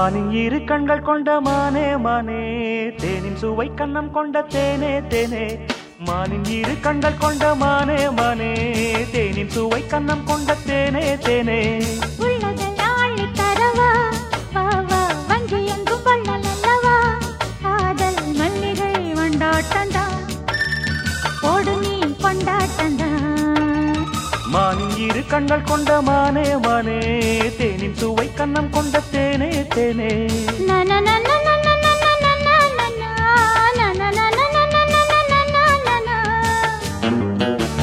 மானின் இரு கண்கள் கொண்ட மானே மானே தேனின் சுவை கண்ணம் கொண்ட தேனே தேனே மானின் இரு கண்கள் கொண்ட மானே மானே தேனின் சுவை கண்ணம் கொண்ட தேனே தேனே உள்ளதெல்லாம் அள்ளித் தரவா? வா, வா, வஞ்சி எங்கும் வள்ளல் அல்லவா? காதல் மல்லிகை வண்டாட்டந்தான். போடு நீ கொண்டாட்டந்தான். மானின் இரு கண்கள் கொண்ட மானே மானே தேனின் சுவை கண்ணம் கொண்ட தேனே தேனே ந, ந, ந, ந, ந, ந, ந, ந, ந, ந, ந, ந. ந, ந, ந, ந, ந, ந, ந, ந, ந, ந, ந.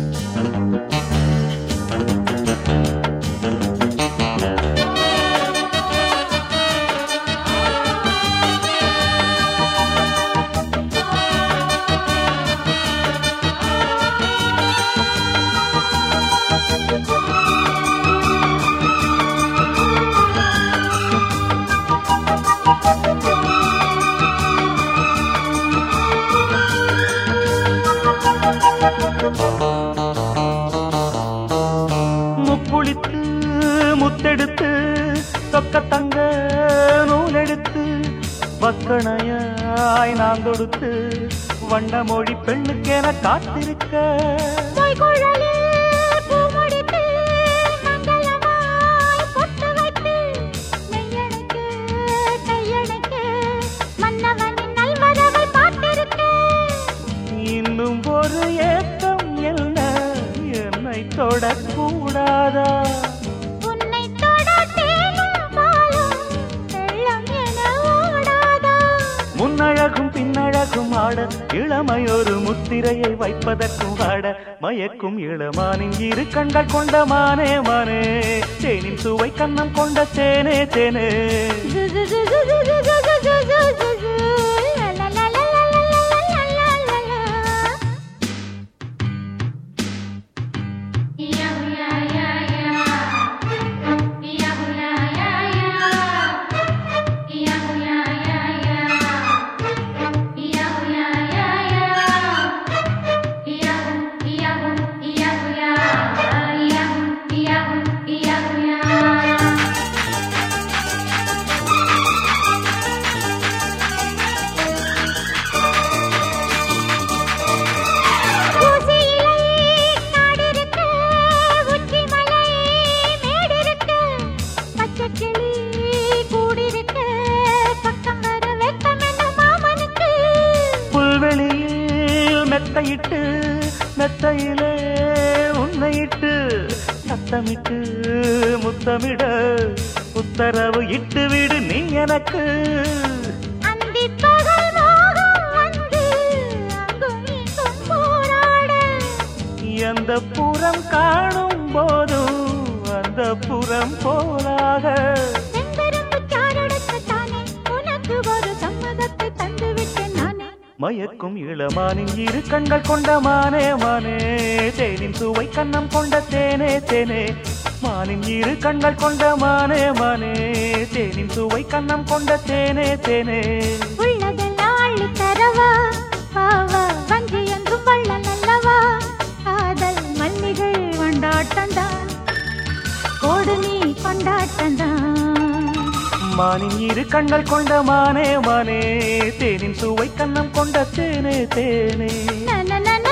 முக்குளித்து முத்தெடுத்து தொக்க தங்க நூலெடுத்து வக்கணையாய் நான் தொடுத்து வண்ண மொழி பெண்ணுக்கென காத்திருக்க பொய்குழலில் பூமுடித்து, மங்களமாய் பொட்டு வைத்து, மெய்யணைக்கு, கையணைக்கு, மன்னவனின் நல்வரவை பார்த்திருக்க. இன்னும் ஒரு ஏக்கம் என்ன என்னை தொடக்கூடாதா உன்னை தொட தேனும் பாலும் வெள்ளம் என ஓடாதா? முன்னழகும் பின்னழகும் ஆட இளமையொரு முத்திரையை வைப்பதற்கும் ஆட மயக்கும் இளமானின் இரு கண்கள் கொண்ட மானே மானே தேனின் சுவை கண்ணம் கொண்ட தேனே தேனே ஜு, ஜு, ஜு, ஜு, ஜு, ஜு, ஜு, ஜு, ஜு, ஜு, ஜு, ஜு. லா, லா, லா, லா, லா, லா, லா, லா, லா, லா, லா. ஊசியிலே காடிருக்கு, உச்சிமலை மேடிருக்கு, பச்சைக்கிளி கூடிருக்கு, பக்கம் வர வெட்கமென்ன மாமனுக்கு. புல்வெளியில் மெத்தையிட்டு மெத்தையிலே உன்னையிட்டு சத்தமிட்டு முத்தமிட உத்தரவு இட்டு விடு நீ எனக்கு அந்திப் பகல் மோகம் வந்து அங்கும் இங்கும் போராட. எந்த புறம் காணும் போதும் அந்த புறம் போலாக செந்தரும்புச் சாறெடுக்கத்தானே உனக்கு ஒரு சம்மதத்தை தந்துவிட்டேன் நானே. மயக்கும் இளமானின் இரு கண்கள் கொண்ட மானே மானே தேனின் சுவை கண்ணம் கொண்ட தேனே தேனே மானின் இரு கண்கள் கொண்ட மானே மானே தேனின் சுவை கண்ணம் கொண்ட தேனே தேனே உள்ளதெல்லாம் அள்ளித் தரவா? வா, வா, வஞ்சி என்றும் வள்ளல் அல்லவா? காதல் மல்லிகை வண்டாட்டந்தான். கோடு நீ கொண்டாட்டந்தான். மானின் இரு கண்கள் கொண்ட மானே மானே தேனின் சுவை கண்ணம் கொண்ட தேனே தேனே ந, ந, ந, ந,